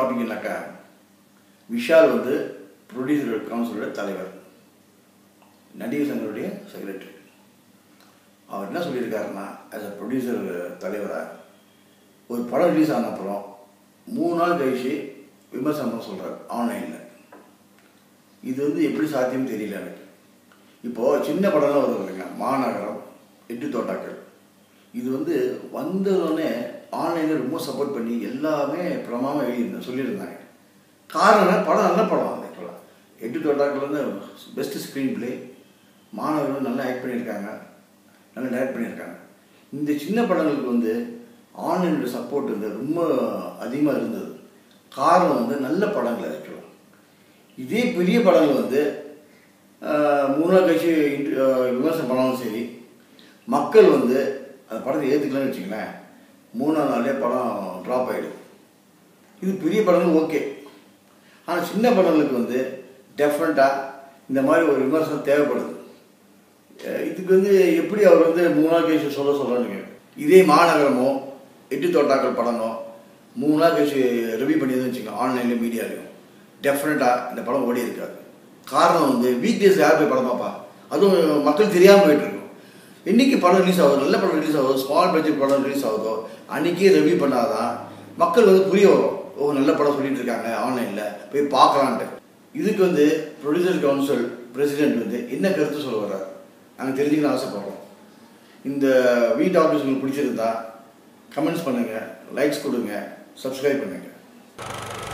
டாபிக்னாக்கா விஷால் வந்து ப்ரொடியூசர் கவுன்சிலோட தலைவர் நடிகர் சங்கருடைய செக்ரட்டரி அவர் என்ன சொல்லியிருக்காருன்னா ஆஸ் அ ப்ரொடியூசர் தலைவராக ஒரு படம் ரிலீஸ் ஆன அப்புறம் மூணு நாள் கழிச்சு விமர்சனம் பண்ண சொல்கிறார் ஆன்லைனில் இது வந்து எப்படி சாத்தியம் தெரியல எனக்கு இப்போது சின்ன படம்லாம் வருது இல்லைங்க மாநகரம் எட்டு தோட்டாக்கள் இது வந்து வந்ததுடனே ஆன்லைனில் ரொம்ப சப்போர்ட் பண்ணி எல்லாமே பிரமாதமாக எழுதியிருந்தேன் சொல்லியிருந்தாங்க காரணம் என்ன? படம் நல்ல படம் அது ஆக்சுவலாக எட்டு தோட்டாக்கள் வந்து பெஸ்ட் ஸ்க்ரீன் பிளே மாணவர்கள் நல்லா ஆக்ட் பண்ணியிருக்காங்க நல்லா டைரக்ட் பண்ணியிருக்காங்க இந்த சின்ன படங்களுக்கு வந்து ஆன்லைனோட சப்போர்ட் வந்து ரொம்ப அதிகமாக இருந்தது காரணம் வந்து நல்ல படங்கள் ஆக்சுவலாக இதே பெரிய படங்கள் வந்து ஆஹ், மூணு நாள் கழிச்சு இன்ட்ரு- ஆஹ், விமர்சனம் பண்ணாலும் சரி மக்கள் வந்து அந்த படத்தை ஏற்றுக்கலன்னு வச்சுங்களேன் மூணாம் நாளே படம் ட்ராப் ஆகிடும் இது பெரிய படங்கள் ஓகே ஆனால் சின்ன படங்களுக்கு வந்து டெஃபரெண்ட்டாக இந்த மாதிரி ஒரு விமர்சனம் தேவைப்படுது அஹ் இதுக்கு வந்து எப்படி அவர் வந்து மூணு நாள் கழிச்சு சொல்ல சொல்கிறாங்க இதே மாநகரமோ எட்டு தோட்டாக்கள் படமோ மூணு நாள் கழிச்சு ரிவ்யூ பண்ணியதுன்னு வச்சுக்கோங்க ஆன்லைன்லேயும் மீடியாலையும் டெஃபினட்டாக இந்த படம் ஓடி இருக்காது காரணம் வந்து வீக் டேஸ் யார் போய் படம் பார்ப்பா அதுவும் மக்கள் தெரியாமல் போயிட்டு இருக்கும் என்னைக்கு படம் ரிலீஸ் ஆகுது நல்ல படம் ரிலீஸ் ஆகுதோ ஸ்மால் பட்ஜெட் படம் ரிலீஸ் ஆகுதோ அன்றைக்கே ரிவ்யூ பண்ணாதான் மக்கள் வந்து புரிய வரும் ஓ நல்ல படம் சொல்லிட்டு இருக்காங்க ஆன்லைனில் போய் பார்க்கலான்ட்டு இதுக்கு வந்து ப்ரொடியூசர் கவுன்சில் பிரசிடென்ட் வந்து என்ன கருத்து சொல்ல வர்றார் நாங்கள் தெரிஞ்சுக்கணும் ஆசைப்படுறோம் இந்த வீ டாபிக்ஸ் உங்களுக்கு பிடிச்சிருந்தா கமெண்ட்ஸ் பண்ணுங்கள் லைக்ஸ் கொடுங்க சப்ஸ்கிரைப் பண்ணுங்கள்